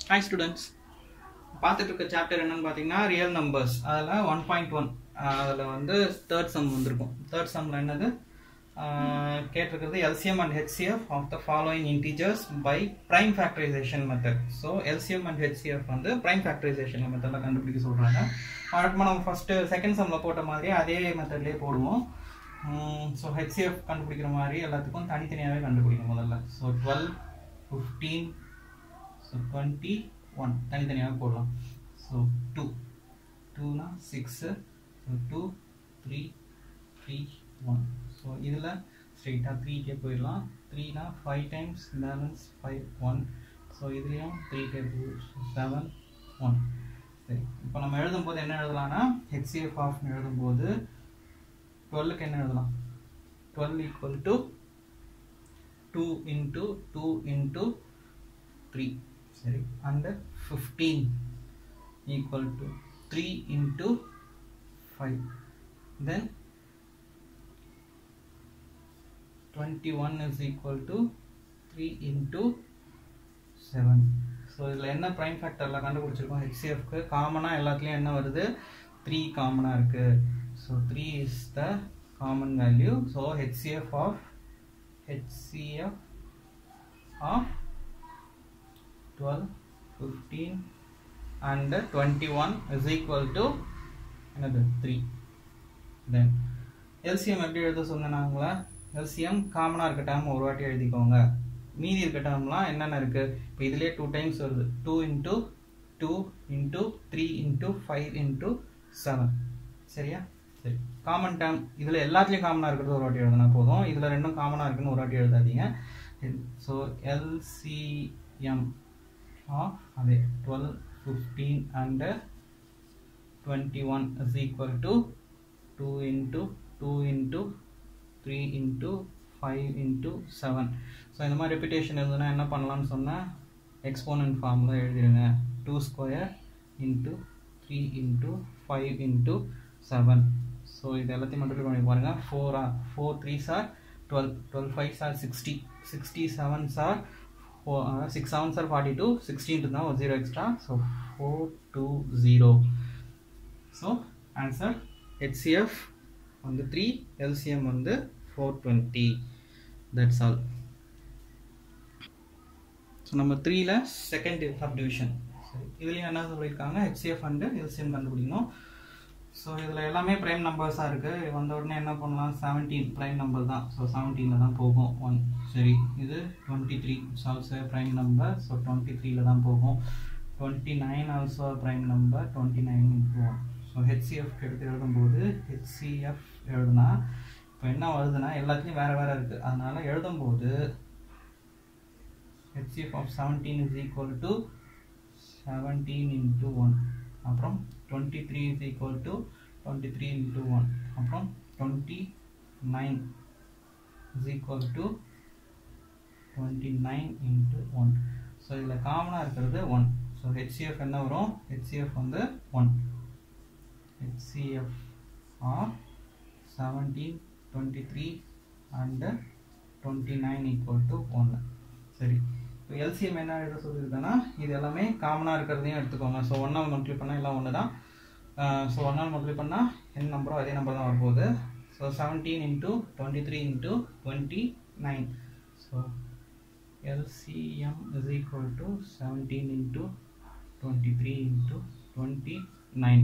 hi students பார்த்துட்டு இருக்க chapter என்னன்னு பார்த்தீங்கன்னா ரியல் நம்பர்ஸ் அதில் ஒன் பாயிண்ட் ஒன் அதில் வந்து தேர்ட் சம் வந்திருக்கும் தேர்ட் சம்மில் என்னது ஆஹ் கேட்டிருக்கிறது LCM and HCF of the following integers by prime factorisation method so LCM and HCF வந்து ப்ரைம் ஃபேக்டரைசேஷன் மெத்தடில் கண்டுபிடிக்க சொல்கிறாங்க வழக்கமாக நம்ம ஃபஸ்ட்டு செகண்ட் சம்மில் போட்ட மாதிரி அதே மெத்தட்லேயே போடுவோம் ஸோ ஹெச்சிஎஃப் கண்டுபிடிக்கிற மாதிரி எல்லாத்துக்கும் தனித்தனியாகவே கண்டுபிடிக்கும் முதல்ல so twelve fifteen so twenty one தனித்தனியாக போடலாம் ஸோ டூ டூனா six so two three three one so இதில் ஸ்ட்ரெயிட்டாக த்ரீக்கே போயிடலாம் த்ரீனா five times balance five one so இதுலேயும் த்ரீ டேபிள் செவன் ஒன் சரி இப்போ நம்ம எழுதும்போது என்ன எழுதலாம்னா ஹெச்சிஎஃப் ஆஃப்னு எழுதும்போது டுவெல்லுக்கு என்ன எழுதலாம் twelve equal to two into two into three சரி and fifteen equal to three into five then twenty one is equal to three into seven so இதில் என்ன ப்ரைம் ஃபேக்டரில் கண்டுபிடிச்சிருக்கோம் ஹெச்சிஎஃப்க்கு காமனாக எல்லாத்துலேயும் என்ன வருது த்ரீ காமனாக இருக்குது so three is the common value so HCF of HCF of 12 15 and 21 is equal to another 3 then LCM எப்படி எழுத சொன்னாங்களா LCM காமனாக இருக்க டேர்ம் ஒரு வாட்டி எழுதிக்கோங்க மீதி இருக்க டேர்ம்லாம் என்னென்ன இருக்குது இப்போ இதுலேயே டூ டைம்ஸ் வருது two into two into three into five into seven சரியா சரி காமன் டேர்ம் இதில் எல்லாத்துலேயும் காமனாக இருக்கிறது ஒரு வாட்டி எழுதுனா போதும் இதில் ரெண்டும் காமனாக இருக்குன்னு ஒரு வாட்டி எழுதாதீங்க ஸோ எல்சிஎம் of அதே 12 15 and 21 is equal to 2 into 2 into 3 into 5 into 7 so இந்த மாதிரி ரெப்பிட்டேஷன் இருந்ததுன்னா என்ன பண்ணலாம்னு சொன்னால் எக்ஸ்போனன்ட் ஃபார்மில் எழுதிடுங்க two square into three into five into seven so இது எல்லாத்தையும் மட்டும் பண்ணி பாருங்கள் ஃபோரா four three are twelve twelve five are sixty sixty seven are six seven are forty two sixteen இருந்தால் ஒரு zero extra so four two zero so answer HCF வந்து three LCM வந்து four twenty that's all so நம்ம த்ரீல second sub division சரி இதுலேயும் என்ன சொல்லியிருக்காங்க ஹெச்சிஎஃப் அண்டு எல்சிஎம் கண்டுபிடிக்கணும் ஸோ இதில் எல்லாமே ப்ரைம் நம்பர்ஸாக இருக்குது வந்த உடனே என்ன பண்ணலாம் செவன்டீன் ப்ரைம் நம்பர் தான் ஸோ செவன்டீனில் தான் போகும் ஒன் சரி இது twenty three also prime number so twenty த்ரீல தான் போகும் twenty nine also prime number twenty nine into one so HCF எடுத்து எழுதும்போது ஹெச்சிஎஃப் எழுதுனா இப்போ என்ன வருதுன்னா எல்லாத்துலேயும் வேறு வேறு இருக்குது அதனால் எழுதும்போது HCF of seventeen is equal to seventeen into one அப்புறம் twenty three is equal to twenty three into one அப்புறம் twenty nine is equal to twenty nine into one so இதில் காமனாக இருக்கிறது ஒன் ஸோ ஹெச்சிஎஃப் என்ன வரும் HCF வந்து one HCF are seventeen twenty three and twenty nine equal to ஒன்று சரி இப்போ எல்சிஎம் என்ன எழுத சொல்லியிருக்கேன்னா இது எல்லாமே காமனாக இருக்கிறதையும் எடுத்துக்கோங்க ஸோ ஒன்றால் மல்டிப்ளை பண்ணால் எல்லாம் ஒன்று தான் ஸோ ஒன்றால் மல்டிப்ளை பண்ணால் என்ன நம்பரோ அதே நம்பர் தான் வரப்போகுது so seventeen into twenty three into twenty nine so LCM is equal to seventeen into twenty three into twenty nine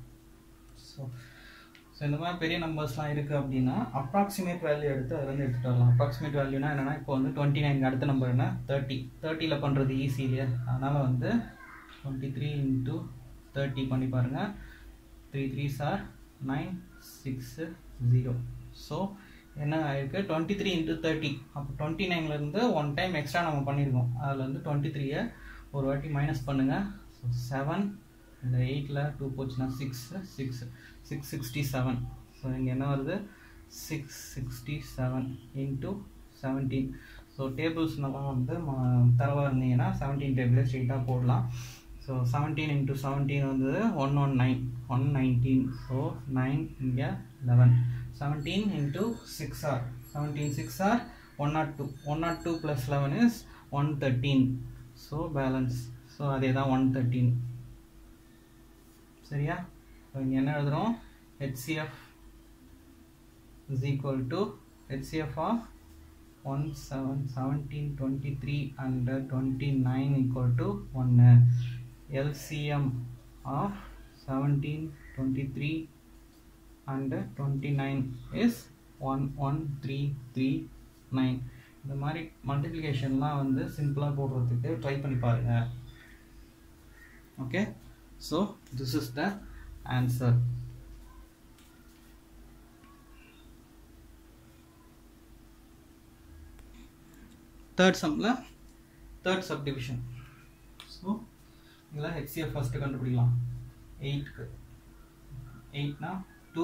so so இந்த மாதிரி பெரிய நம்பர்ஸ்லாம் இருக்குது அப்படின்னா அப்ராக்சிமேட் வேல்யூ எடுத்து அதுலேருந்து எடுத்துகிட்டு வரலாம் அப்ராக்சிமேட் வேல்யூனா என்னென்னா இப்போ வந்து டுவெண்ட்டி நைன் அடுத்த நம்பர் என்ன தேர்ட்டி தேர்ட்டியில் பண்ணுறது ஈஸி இல்லையா அதனால் வந்து டுவெண்ட்டி த்ரீ இன்ட்டு தேர்ட்டி பண்ணி பாருங்கள் three three are nine six zero so என்ன ஆயிருக்கு டுவெண்ட்டி த்ரீ இன்ட்டு தேர்ட்டி அப்போ டுவெண்ட்டி நைன்லேருந்து ஒன் டைம் எக்ஸ்ட்ரா நம்ம பண்ணியிருக்கோம் அதில் வந்து டுவெண்ட்டி த்ரீயை ஒரு வாட்டி மைனஸ் பண்ணுங்கள் ஸோ செவன் இந்த எயிட்டில் டூ போச்சுன்னா six six six sixty seven so இங்கே என்ன வருது six sixty seven into seventeen so டேபிள்ஸ்னெல்லாம் வந்து தரவாக இருந்தீங்கன்னா செவன்டீன் டேபிளே ஸ்ட்ரெயிட்டாக போடலாம் ஸோ செவன்டீன் இன்ட்டு செவன்டீன் வந்து one one nine one nineteen so nine இங்கே eleven seventeen into six are seventeen six are one nought two one nought two plus eleven is one thirteen so balance so அதே தான் one thirteen சரியா இப்போ இங்கே என்ன எழுதுகிறோம் HCF is equal to HCF of 1 7 17 23 and 29 equal to 1 LCM of 17 23 and 29 is 11339 இந்த மாதிரி மல்டிப்ளிகேஷன்லாம் வந்து சிம்பிளாக போடுறதுக்கு ட்ரை பண்ணி பாருங்க okay so this is the answer third சம்மில் தேர்ட் சப் டிவிஷன் ஸோ இதில் ஹெச்சிஎஃப் ஃபஸ்ட்டு கண்டுபிடிக்கலாம் எயிட்க்கு எயிட்னா two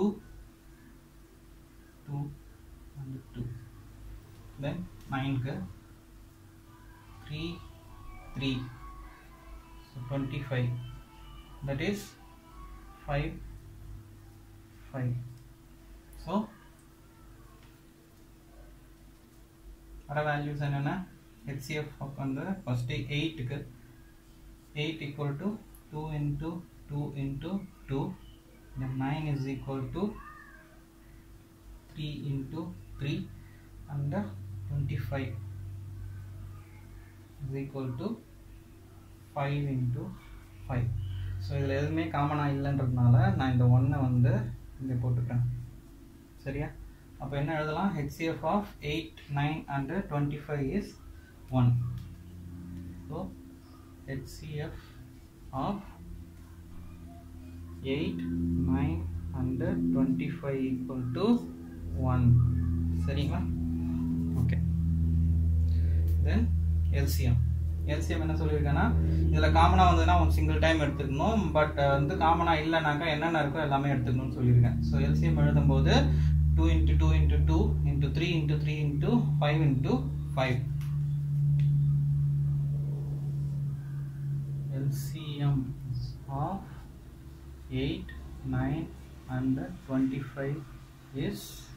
two and two then நைனுக்கு three three so twenty five that is five five so வர வேல்யூஸ் என்னென்ன ஹெச்சிஎஃப் வந்து ஃபஸ்ட்டு எயிட்டுக்கு eight equal to two into two into two then nine is equal to three into three and twenty five is equal to five into five so இதில் எதுவுமே காமனாக இல்லைன்றதுனால நான் இந்த ஒன்றை வந்து இங்கே போட்டுக்கிறேன் சரியா அப்போ என்ன எழுதலாம் HCF of eight nine and twenty five is one so HCF of eight nine and twenty five equal to one சரிங்களா ஓகே தென் எல்சிஎம் எல்சிஎம் என்ன சொல்லியிருக்கேன்னா இதில் காமனாக வந்ததுன்னா ஒரு சிங்கிள் டைம் எடுத்துக்கணும் பட் வந்து காமனாக இல்லைனாக்கா என்னென்ன இருக்கோ எல்லாமே எடுத்துக்கணும்னு சொல்லியிருக்கேன் ஸோ எல்சிஎம் எழுதும்போது 2 into 2 into 2 into 3 into 3 into 5 into 5 LCM of 8 9 and 25 is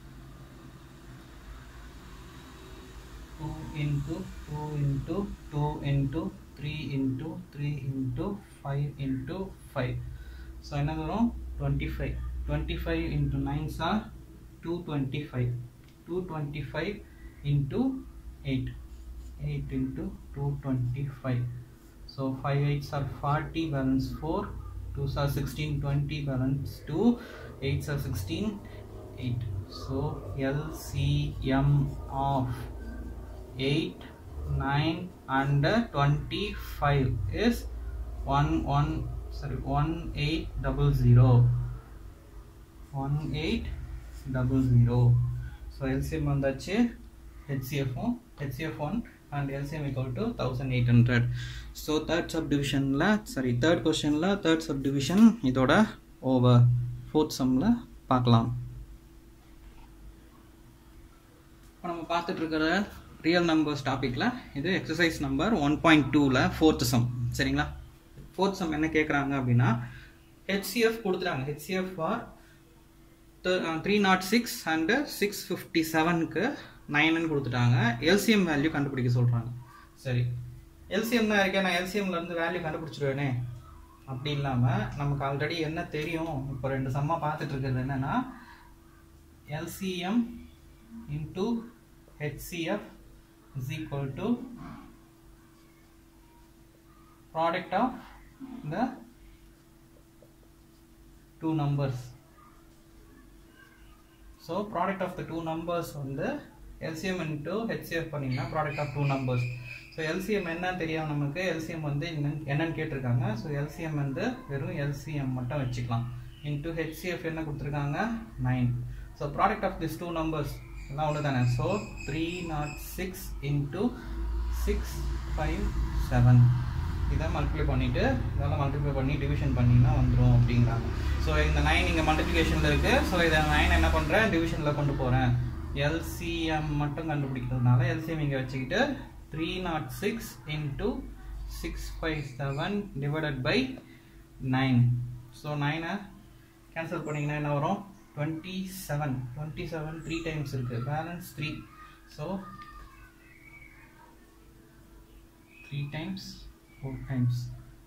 2 into 2 into 2 into 3 into 3 into 5 into 5 so another one 25 25 into 9s are 225 225 into 8 8 into 225 so 5 8s are 40 balance 4 2s are 16 20 balance 2 8s are 16 8 so LCM of 8 9 and 25 is 1 1 sorry 1800 18 double zero so LCM வந்தாச்சு ஹெச்சிஎஃப்பும் HCF one and LCM equal to thousand eight hundred so third sub டிவிஷனில் sorry third கொஸ்டினில் third sub division இதோட over fourth சம்மில் பார்க்கலாம் இப்போ நம்ம பார்த்துட்டு இருக்கிற ரியல் நம்பர்ஸ் டாப்பிக்கில் இது எக்ஸசைஸ் நம்பர் ஒன் பாயிண்ட் டூவில் ஃபோர்த் சம் சரிங்களா ஃபோர்த் சம் என்ன கேட்குறாங்க அப்படின்னா ஹெச்சிஎஃப் கொடுத்துட்டாங்க HCF for three nought six and six fifty செவனுக்கு நைனுன்னு கொடுத்துட்டாங்க எல்சிஎம் வேல்யூ கண்டுபிடிக்க சொல்கிறாங்க சரி எல்சிஎம் தான் இருக்கேன் நான் எல்சிஎம்லேருந்து வேல்யூ கண்டுபிடிச்சிருவேனே அப்படி இல்லாமல் நமக்கு ஆல்ரெடி என்ன தெரியும் இப்போ ரெண்டு சம்மா பார்த்துட்டு இருக்கிறது என்னென்னா LCM into HCF is equal to product of the two numbers so product of the two numbers வந்து எல்சிஎம் இன்ட்டு ஹெச்சிஎஃப் பண்ணிங்கன்னா product of two numbers so LCM என்னன்னு தெரியும் நமக்கு எல்சிஎம் வந்து என்னன்னு கேட்டிருக்காங்க ஸோ எல்சிஎம் வந்து வெறும் எல்சிஎம் மட்டும் வச்சுக்கலாம் இன்ட்டு ஹெச்சிஎஃப் என்ன கொடுத்துருக்காங்க nine so product of this two numbers எல்லாம் ஒன்று தானே so three nought six into six five seven இதை மல்டிப்ளை பண்ணிவிட்டு இதெல்லாம் மல்டிப்ளை பண்ணி டிவிஷன் பண்ணிங்கன்னா வந்துடும் அப்படிங்கிறாங்க ஸோ இந்த நைன் இங்கே மல்டிப்ளிகேஷனில் இருக்குது ஸோ இதை நைன் என்ன பண்ணுறேன் டிவிஷனில் கொண்டு போகிறேன் எல்சிஎம் மட்டும் கண்டுபிடிக்கிறதுனால எல்சிஎம் இங்கே வச்சுக்கிட்டு three nought six into six five seven divided by nine so நைனை கேன்சல் பண்ணிங்கன்னா என்ன வரும் twenty seven twenty seven three times இருக்குது balance three so three times four times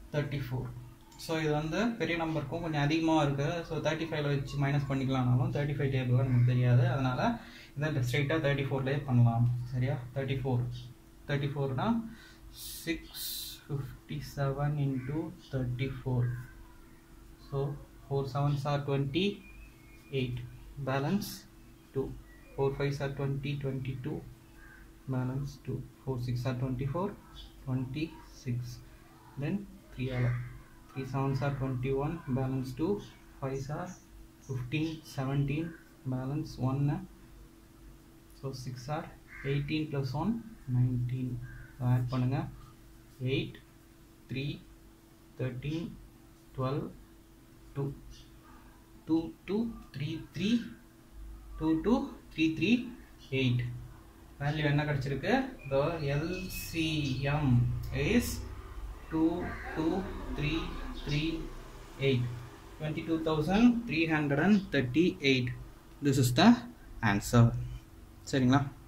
thirty four so இது வந்து பெரிய நம்பருக்கும் கொஞ்சம் அதிகமாக இருக்குது ஸோ தேர்ட்டி ஃபைவ்ல வச்சு மைனஸ் பண்ணிக்கலாம்னாலும் தேர்ட்டி ஃபைவ் டேபிளாக நமக்கு தெரியாது அதனால் இதை ஸ்ட்ரைட்டாக தேர்ட்டி ஃபோர்லேயே பண்ணலாம் சரியா தேர்ட்டி ஃபோர் தேர்ட்டி ஃபோர்னா six fifty seven into thirty four so four sevens are twenty eight balance two four fives are twenty twenty two balance 2 4 6 are 24 26 then 3 are 3 7s are 21 balance 2 5s are 15 17 balance 1 so 6 are 18 plus 1 19 add பண்ணுங்க 8 3 13 12 2 2 2 3 3 2 2 3 3 8 value என்ன கிடச்சிருக்கு the LCM is 2 2 3 3 8 22,338 this is the answer சரிங்களா